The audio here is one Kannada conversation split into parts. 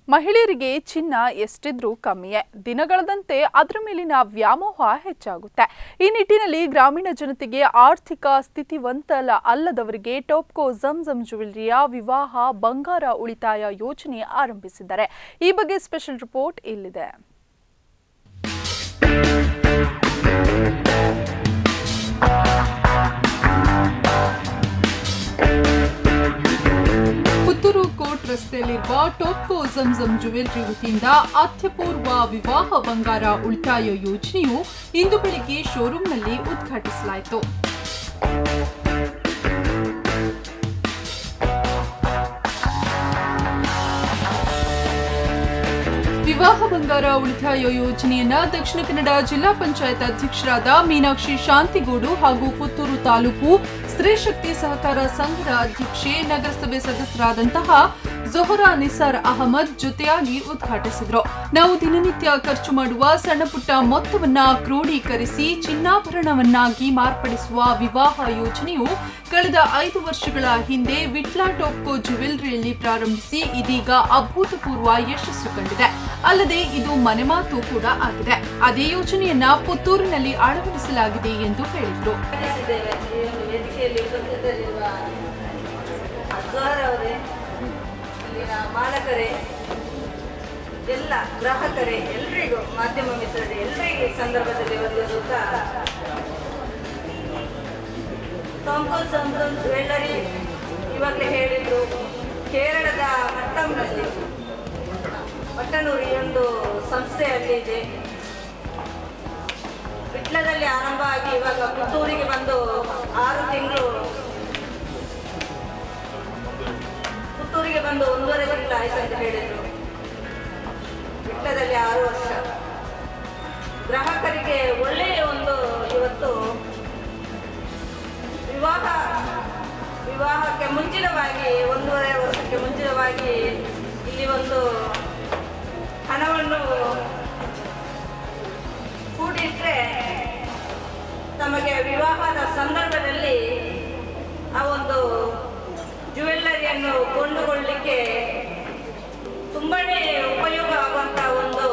ಮಹಿಳೆಯರಿಗೆ ಚಿನ್ನ ಎಷ್ಟಿದ್ರೂ ಕಮ್ಮಿಯೇ ದಿನಗಳದಂತೆ ಅದರ ಮೇಲಿನ ವ್ಯಾಮೋಹ ಹೆಚ್ಚಾಗುತ್ತೆ ಈ ನಿಟ್ಟಿನಲ್ಲಿ ಗ್ರಾಮೀಣ ಜನತೆಗೆ ಆರ್ಥಿಕ ಸ್ಥಿತಿವಂತಲ ಅಲ್ಲದವರಿಗೆ ಟೋಪ್ಕೋ ಜಮ್ ಜ್ಯುವೆಲರಿಯ ವಿವಾಹ ಬಂಗಾರ ಉಳಿತಾಯ ಯೋಜನೆ ಆರಂಭಿಸಿದ್ದಾರೆ ಈ ಬಗ್ಗೆ ಸ್ಪೆಷಲ್ ರಿಪೋರ್ಟ್ ಇಲ್ಲಿದೆ ಪುತ್ತೂರು ಕೋರ್ಟ್ ರಸ್ತೆಯಲ್ಲಿರುವ ಟೋಪ್ಕೋ ಜಮ್ ಜ್ಯುವೆಲರಿ ವತಿಯಿಂದ ಅತ್ಯಪೂರ್ವ ವಿವಾಹ ಬಂಗಾರ ಉಳಿತಾಯ ಯೋಜನೆಯು ಇಂದು ಬೆಳಿಗ್ಗೆ ಶೋರೂಂನಲ್ಲಿ ಉದ್ಘಾಟಿಸಲಾಯಿತು ವಿವಾಹ ಬಂಗಾರ ಉಳಿತಾಯ ಯೋಜನೆಯನ್ನ ದಕ್ಷಿಣ ಕನ್ನಡ ಜಿಲ್ಲಾ ಪಂಚಾಯತ್ ಅಧ್ಯಕ್ಷರಾದ ಮೀನಾಕ್ಷಿ ಶಾಂತಿಗೂಡು ಹಾಗೂ ಪುತ್ತೂರು ತಾಲೂಕು ಸ್ತ್ರೀ ಶಕ್ತಿ ಸಹಕಾರ ಸಂಘದ ಅಧ್ಯಕ್ಷೆ ನಗರಸಭೆ ಸದಸ್ಯರಾದಂತಹ ಜೊಹರಾ ನಿಸಾರ್ ಅಹಮದ್ ಜೊತೆಯಾಗಿ ಉದ್ಘಾಟಿಸಿದ್ರು ನಾವು ದಿನನಿತ್ಯ ಖರ್ಚು ಮಾಡುವ ಸಣ್ಣ ಪುಟ್ಟ ಮೊತ್ತವನ್ನ ಕ್ರೋಢೀಕರಿಸಿ ಚಿನ್ನಾಭರಣವನ್ನಾಗಿ ಮಾರ್ಪಡಿಸುವ ವಿವಾಹ ಯೋಜನೆಯು ಕಳೆದ ಐದು ವರ್ಷಗಳ ಹಿಂದೆ ವಿಟ್ಲಾ ಟೋಪ್ಕೋ ಜ್ಯುವೆಲರಿಯಲ್ಲಿ ಪ್ರಾರಂಭಿಸಿ ಇದೀಗ ಅಭೂತಪೂರ್ವ ಯಶಸ್ಸು ಕಂಡಿದೆ ಅಲ್ಲದೆ ಇದು ಮನೆಮಾತು ಕೂಡ ಆಗಿದೆ ಅದೇ ಯೋಜನೆಯನ್ನ ಪುತ್ತೂರಿನಲ್ಲಿ ಅಳವಡಿಸಲಾಗಿದೆ ಎಂದು ಹೇಳಿದರು ಸ್ವಾಗತಿಸಿದ್ದೇವೆ ಈ ಒಂದು ವೇದಿಕೆಯಲ್ಲಿ ಉಪಸ್ಥಿತರಿರುವ ಅಜ್ವಾರ್ ಅವರೇ ಇಲ್ಲಿನ ಮಾಲಕರೇ ಎಲ್ಲ ಗ್ರಾಹಕರೇ ಎಲ್ರಿಗೂ ಮಾಧ್ಯಮ ಮಿತ್ರರೇ ಎಲ್ರಿಗೂ ಈ ಸಂದರ್ಭದಲ್ಲಿ ವಂದಿಸುತ್ತಾ ಕಾಂಪೋಸ್ ಸಂಸನ್ ಜ್ಯುವೆಲ್ಲರಿ ಇವಾಗಲೇ ಹೇಳಿದ್ರು ಕೇರಳದ ಮಟ್ಟಂನಲ್ಲಿ ಮಟ್ಟನೂರು ಈ ಒಂದು ಸಂಸ್ಥೆ ಅಲ್ಲಿ ಇದೆ ವಿಟ್ಲದಲ್ಲಿ ಆರಂಭ ಆಗಿ ಇವಾಗ ಪುತ್ತೂರಿಗೆ ಬಂದು ಆರು ತಿಂಗಳು ಪುತ್ತೂರಿಗೆ ಬಂದು ಒಂದೂವರೆ ತಿಂಗಳು ಆಯ್ತು ಅಂತ ಹೇಳಿದ್ರು ವಿಟ್ಲದಲ್ಲಿ ಆರು ವರ್ಷ ಗ್ರಾಹಕರಿಗೆ ಒಳ್ಳೆಯ ಒಂದು ಇವತ್ತು ವಿವಾಹ ವಿವಾಹಕ್ಕೆ ಮುಂಚಿತವಾಗಿ ಒಂದೂವರೆ ವರ್ಷಕ್ಕೆ ಮುಂಚಿತವಾಗಿ ಇಲ್ಲಿ ಒಂದು ಹಣವನ್ನು ಕೂಡಿಟ್ರೆ ತಮಗೆ ವಿವಾಹದ ಸಂದರ್ಭದಲ್ಲಿ ಆ ಒಂದು ಜ್ಯುವೆಲ್ಲರಿಯನ್ನು ಕೊಂಡುಕೊಳ್ಳಲಿಕ್ಕೆ ತುಂಬನೇ ಉಪಯೋಗ ಆಗುವಂಥ ಒಂದು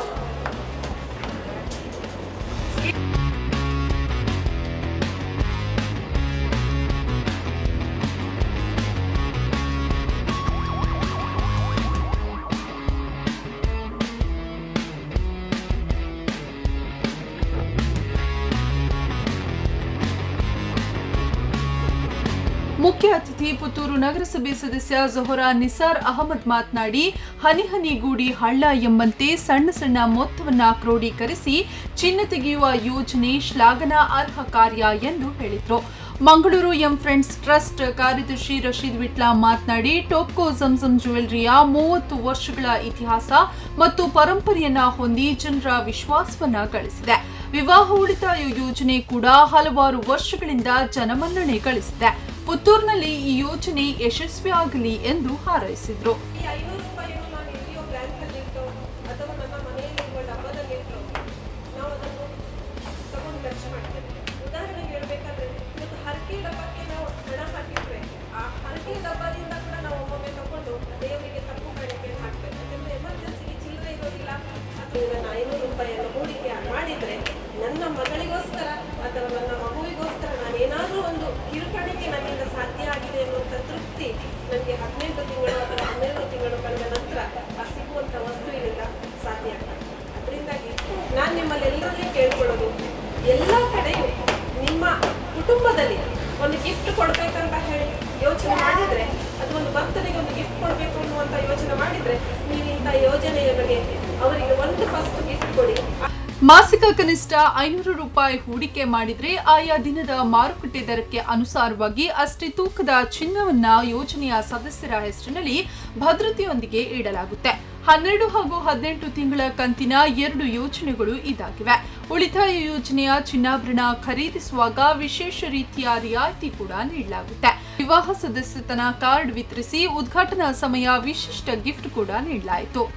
ಮುಖ್ಯ ಅತಿಥಿ ಪುತ್ತೂರು ನಗರಸಭೆ ಸದಸ್ಯ ಜೊಹರಾ ನಿಸಾರ್ ಅಹಮದ್ ಮಾತನಾಡಿ ಹನಿ ಹನಿಗೂಡಿ ಹಳ್ಳ ಎಂಬಂತೆ ಸಣ್ಣ ಸಣ್ಣ ಮೊತ್ತವನ್ನ ಕ್ರೋಢೀಕರಿಸಿ ಚಿನ್ನ ತೆಗೆಯುವ ಯೋಜನೆ ಶ್ಲಾಘನಾ ಅರ್ಹ ಕಾರ್ಯ ಎಂದು ಹೇಳಿದ್ರು ಮಂಗಳೂರು ಎಂ ಫ್ರೆಂಡ್ಸ್ ಟ್ರಸ್ಟ್ ಕಾರ್ಯದರ್ಶಿ ರಶೀದ್ ವಿಟ್ಲಾ ಮಾತನಾಡಿ ಟೋಪ್ಕೋ ಜಮ್ ಜ್ಯುವೆಲರಿಯ ಮೂವತ್ತು ವರ್ಷಗಳ ಇತಿಹಾಸ ಮತ್ತು ಪರಂಪರೆಯನ್ನ ಹೊಂದಿ ಜನರ ವಿಶ್ವಾಸವನ್ನ ಗಳಿಸಿದೆ ವಿವಾಹ ಉಳಿತಾಯ ಯೋಜನೆ ಕೂಡ ಹಲವಾರು ವರ್ಷಗಳಿಂದ ಜನಮನ್ನಣೆ ಗಳಿಸಿದೆ ಪುತ್ತೂರಿನಲ್ಲಿ ಈ ಯೋಜನೆ ಯಶಸ್ವಿಯಾಗಲಿ ಎಂದು ಹಾರೈಸಿದ್ರು ಈ ಐನೂರು ರೂಪಾಯಿಯನ್ನು ನಾನು ಎಲ್ಲಿಯೋ ಬ್ಯಾಂಕಲ್ಲಿಟ್ಟು ಅಥವಾ ನಮ್ಮ ಮನೆಯಲ್ಲಿರುವ ಡಬ್ಬದಲ್ಲಿಟ್ಟು ನಾವು ಅದನ್ನು ತಗೊಂಡು ಖರ್ಚು ಮಾಡ್ತೇವೆ ಉದಾಹರಣೆಗೆ ಹೇಳ್ಬೇಕಾದ್ರೆ ಇವತ್ತು ಹರಕೆ ಡಬ್ಬಕ್ಕೆ ನಾವು ಹಣ ಹಾಕಿದ್ರೆ ಆ ಹರಕೆ ಡಬ್ಬದಿಂದ ಕೂಡ ನಾವು ಒಮ್ಮೊಮ್ಮೆ ತಗೊಂಡು ದೇವರಿಗೆ ತಪ್ಪು ಕಾಣಿಕೆ ಹಾಕ್ಬೇಕು ಯಾಕಂದ್ರೆ ಎಮರ್ಜೆನ್ಸಿಗೆ ಚಿಲ್ಲರೆ ಇರೋದಿಲ್ಲ ಅಥವಾ ಇದನ್ನು ಐನೂರು ರೂಪಾಯಿಯನ್ನು ಹೂಡಿಕೆ ಮಾಡಿದ್ರೆ ನನ್ನ ಮಗಳಿಗೋಸ್ಕರ ಅಥವಾ ನನ್ನ ಮಗುವಿಗೋಸ್ಕರ ನಾನು ಏನಾದರೂ ಒಂದು ಕಿರುಕಾಣಿಕೆ ನನ್ನಿಂದ ಸಾಧ್ಯ ಆಗಿದೆ ಎನ್ನುವಂಥ ತೃಪ್ತಿ ನನಗೆ ಹದಿನೆಂಟು ತಿಂಗಳು ಅಥವಾ ಹನ್ನೆರಡು ತಿಂಗಳು ಕಳೆದ ನಂತರ ಆ ಸಿಗುವಂಥ ವಸ್ತುವಿನಿಂದ ಸಾಧ್ಯ ಆಗ್ತದೆ ಅದರಿಂದಾಗಿ ನಾನು ನಿಮ್ಮಲ್ಲಿ ಎಲ್ಲರಲ್ಲಿ ಕೇಳ್ಕೊಳ್ಳೋದು ಎಲ್ಲ ಕಡೆಯೂ ನಿಮ್ಮ ಕುಟುಂಬದಲ್ಲಿ ಒಂದು ಗಿಫ್ಟ್ ಕೊಡ್ಬೇಕಂತ ಹೇಳಿ ಯೋಚನೆ ಮಾಡಿದ್ರೆ ಅದು ಒಂದು ಬರ್ತಡೆಗೆ ಒಂದು ಗಿಫ್ಟ್ ಕೊಡಬೇಕು ಅನ್ನುವಂಥ ಯೋಚನೆ ಮಾಡಿದ್ರೆ ನೀವು ಇಂಥ ಯೋಜನೆಯ ಬಗ್ಗೆ ಅವರಿಗೆ ಒಂದು ಫಸ್ಟ್ ಗಿಫ್ಟ್ ಕೊಡಿ ಮಾಸಿಕ ಕನಿಷ್ಠ ಐನೂರು ರೂಪಾಯಿ ಹೂಡಿಕೆ ಮಾಡಿದ್ರೆ ಆಯಾ ದಿನದ ಮಾರುಕಟ್ಟೆ ದರಕ್ಕೆ ಅನುಸಾರವಾಗಿ ಅಷ್ಟೇ ತೂಕದ ಚಿನ್ನವನ್ನ ಯೋಜನೆಯ ಸದಸ್ಯರ ಹೆಸರಿನಲ್ಲಿ ಭದ್ರತೆಯೊಂದಿಗೆ ಇಡಲಾಗುತ್ತೆ ಹನ್ನೆರಡು ಹಾಗೂ ಹದಿನೆಂಟು ತಿಂಗಳ ಕಂತಿನ ಎರಡು ಯೋಜನೆಗಳು ಇದಾಗಿವೆ ಉಳಿತಾಯ ಯೋಜನೆಯ ಚಿನ್ನಾಭರಣ ಖರೀದಿಸುವಾಗ ವಿಶೇಷ ರೀತಿಯ ರಿಯಾಯಿತಿ ಕೂಡ ನೀಡಲಾಗುತ್ತೆ ವಿವಾಹ ಸದಸ್ಯತನ ಕಾರ್ಡ್ ವಿತರಿಸಿ ಉದ್ಘಾಟನಾ ಸಮಯ ವಿಶಿಷ್ಟ ಗಿಫ್ಟ್ ಕೂಡ ನೀಡಲಾಯಿತು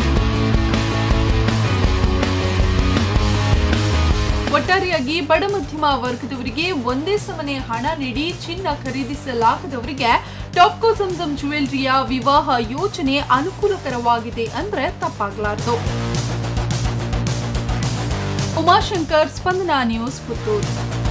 ಒಟ್ಟಾರೆಯಾಗಿ ಬಡ ಮಧ್ಯಮ ವರ್ಗದವರಿಗೆ ಒಂದೇ ಸಮನೆ ಹಣ ನೀಡಿ ಚಿನ್ನ ಖರೀದಿಸಲಾಗದವರಿಗೆ ಟಾಪ್ಕೋ ಜಮ್ಜಮ್ ಜ್ಯುವೆಲ್ರಿಯ ವಿವಾಹ ಯೋಜನೆ ಅನುಕೂಲಕರವಾಗಿದೆ ಅಂದ್ರೆ ತಪ್ಪಾಗ್ಲಾರ್ದು ಉಮಾಶಂಕರ್ ಸ್ಪಂದನಾ ನ್ಯೂಸ್ ಪುತ್ತೂರು